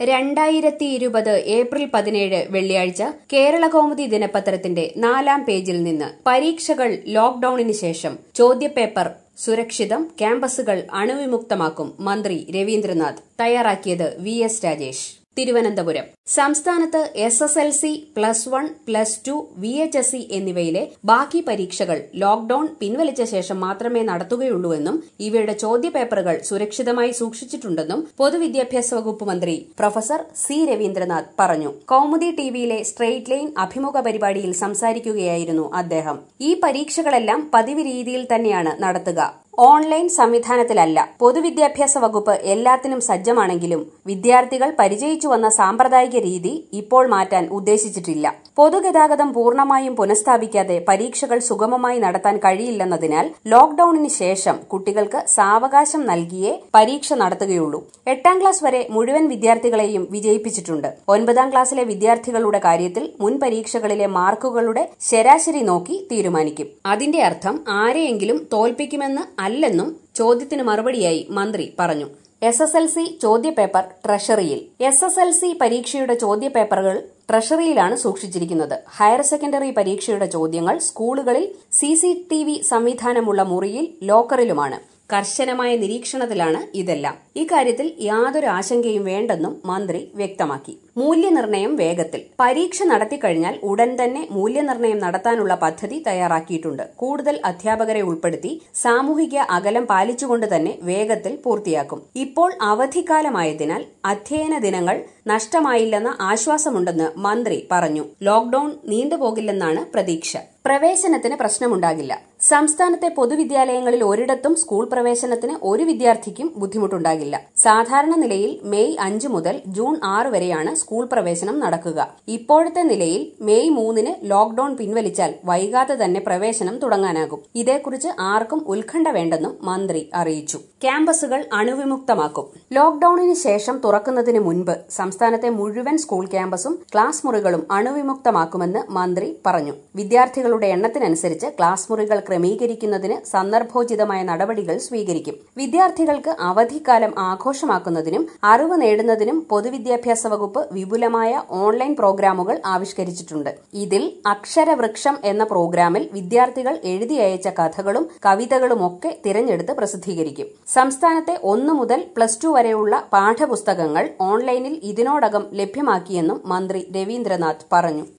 രണ്ടായിരത്തി ഇരുപത് ഏപ്രിൽ പതിനേഴ് വെള്ളിയാഴ്ച കേരളകൗമുദി ദിനപത്രത്തിന്റെ നാലാം പേജിൽ നിന്ന് പരീക്ഷകൾ ലോക്ഡൌണിന് ശേഷം ചോദ്യപേപ്പർ സുരക്ഷിതം ക്യാമ്പസുകൾ അണുവിമുക്തമാക്കും മന്ത്രി രവീന്ദ്രനാഥ് തയ്യാറാക്കിയത് വി എസ് രാജേഷ് തിരുവനന്തപുരം സംസ്ഥാനത്ത് S S L C plus one plus two V H S C എന്നിവയിലെ ബാക്കി പരീക്ഷകൾ ലോക്ഡൌൺ പിൻവലിച്ച ശേഷം മാത്രമേ നടത്തുകയുള്ളൂവെന്നും ഇവയുടെ ചോദ്യപേപ്പറുകൾ സുരക്ഷിതമായി സൂക്ഷിച്ചിട്ടുണ്ടെന്നും പൊതുവിദ്യാഭ്യാസ വകുപ്പ് മന്ത്രി പ്രൊഫസർ സി രവീന്ദ്രനാഥ് പറഞ്ഞു കൌമുദി ടിവിയിലെ സ്ട്രെയിറ്റ് ലൈൻ അഭിമുഖ പരിപാടിയിൽ സംസാരിക്കുകയായിരുന്നു അദ്ദേഹം ഈ പരീക്ഷകളെല്ലാം പതിവ് രീതിയിൽ തന്നെയാണ് നടത്തുക ഓൺലൈൻ സംവിധാനത്തിലല്ല പൊതുവിദ്യാഭ്യാസ വകുപ്പ് എല്ലാത്തിനും സജ്ജമാണെങ്കിലും വിദ്യാർത്ഥികൾ പരിചയിച്ചു വന്ന സാമ്പ്രദായിക രീതി ഇപ്പോൾ മാറ്റാൻ ഉദ്ദേശിച്ചിട്ടില്ല പൊതുഗതാഗതം പൂർണ്ണമായും പുനഃസ്ഥാപിക്കാതെ പരീക്ഷകൾ സുഗമമായി നടത്താൻ കഴിയില്ലെന്നതിനാൽ ലോക്ഡൌണിന് ശേഷം കുട്ടികൾക്ക് സാവകാശം നൽകിയേ പരീക്ഷ നടത്തുകയുള്ളൂ എട്ടാം ക്ലാസ് വരെ മുഴുവൻ വിദ്യാർത്ഥികളെയും വിജയിപ്പിച്ചിട്ടുണ്ട് ഒൻപതാം ക്ലാസ്സിലെ വിദ്യാർത്ഥികളുടെ കാര്യത്തിൽ മുൻ പരീക്ഷകളിലെ മാർക്കുകളുടെ ശരാശരി നോക്കി തീരുമാനിക്കും അതിന്റെ അർത്ഥം ആരെയെങ്കിലും തോൽപ്പിക്കുമെന്ന് അല്ലെന്നും ചോദ്യത്തിന് മറുപടിയായി മന്ത്രി പറഞ്ഞു എസ് എസ് എൽ സി ചോദ്യപേപ്പർ ട്രഷറിയിൽ എസ് എസ് എൽ സി പരീക്ഷയുടെ ചോദ്യപേപ്പറുകൾ ട്രഷറിയിലാണ് സൂക്ഷിച്ചിരിക്കുന്നത് ഹയർ സെക്കൻഡറി പരീക്ഷയുടെ ചോദ്യങ്ങൾ സ്കൂളുകളിൽ സി സി ടി വി സംവിധാനമുള്ള മുറിയിൽ ലോക്കറിലുമാണ് കർശനമായ നിരീക്ഷണത്തിലാണ് ഇതെല്ലാം ഇക്കാര്യത്തിൽ യാതൊരു ആശങ്കയും വേണ്ടെന്നും മന്ത്രി വ്യക്തമാക്കി മൂല്യനിർണ്ണയം വേഗത്തിൽ പരീക്ഷ നടത്തിക്കഴിഞ്ഞാൽ ഉടൻ തന്നെ മൂല്യനിർണ്ണയം നടത്താനുള്ള പദ്ധതി തയ്യാറാക്കിയിട്ടുണ്ട് കൂടുതൽ അധ്യാപകരെ ഉൾപ്പെടുത്തി സാമൂഹിക അകലം പാലിച്ചുകൊണ്ട് തന്നെ വേഗത്തിൽ പൂർത്തിയാക്കും ഇപ്പോൾ അവധിക്കാലമായതിനാൽ അധ്യയന ദിനങ്ങൾ നഷ്ടമായില്ലെന്ന ആശ്വാസമുണ്ടെന്ന് മന്ത്രി പറഞ്ഞു ലോക്ഡൌൺ നീണ്ടുപോകില്ലെന്നാണ് പ്രതീക്ഷ പ്രവേശനത്തിന് പ്രശ്നമുണ്ടാകില്ല സംസ്ഥാനത്തെ പൊതുവിദ്യാലയങ്ങളിൽ ഒരിടത്തും സ്കൂൾ പ്രവേശനത്തിന് ഒരു വിദ്യാർത്ഥിക്കും ബുദ്ധിമുട്ടുണ്ടാകില്ല സാധാരണ നിലയിൽ മെയ് അഞ്ച് മുതൽ ജൂൺ ആറ് വരെയാണ് സ്കൂൾ പ്രവേശനം നടക്കുക ഇപ്പോഴത്തെ നിലയിൽ മെയ് മൂന്നിന് ലോക്ഡൌൺ പിൻവലിച്ചാൽ വൈകാതെ തന്നെ പ്രവേശനം തുടങ്ങാനാകും ഇതേക്കുറിച്ച് ആർക്കും ഉത്കണ്ഠ വേണ്ടെന്നും മന്ത്രി അറിയിച്ചു ക്യാമ്പസുകൾ അണുവിമുക്തമാക്കും ലോക്ഡൌണിന് ശേഷം തുറക്കുന്നതിന് മുൻപ് സംസ്ഥാനത്തെ മുഴുവൻ സ്കൂൾ ക്യാമ്പസും ക്ലാസ് മുറികളും അണുവിമുക്തമാക്കുമെന്ന് മന്ത്രി പറഞ്ഞു വിദ്യാർത്ഥികളുടെ എണ്ണത്തിനനുസരിച്ച് ക്ലാസ് മുറികൾ ക്രമീകരിക്കുന്നതിന് സന്ദർഭോചിതമായ നടപടികൾ സ്വീകരിക്കും വിദ്യാർത്ഥികൾക്ക് അവധിക്കാലം ആഘോഷമാക്കുന്നതിനും അറിവ് നേടുന്നതിനും പൊതുവിദ്യാഭ്യാസ വകുപ്പ് വിപുലമായ ഓൺലൈൻ പ്രോഗ്രാമുകൾ ആവിഷ്കരിച്ചിട്ടുണ്ട് ഇതിൽ അക്ഷരവൃക്ഷം എന്ന പ്രോഗ്രാമിൽ വിദ്യാർത്ഥികൾ എഴുതി അയച്ച കഥകളും കവിതകളുമൊക്കെ തിരഞ്ഞെടുത്ത് പ്രസിദ്ധീകരിക്കും സംസ്ഥാനത്തെ ഒന്നു മുതൽ പ്ലസ് ടു വരെയുള്ള പാഠപുസ്തകങ്ങൾ ഓൺലൈനിൽ ഇതിനോടകം ലഭ്യമാക്കിയെന്നും മന്ത്രി രവീന്ദ്രനാഥ് പറഞ്ഞു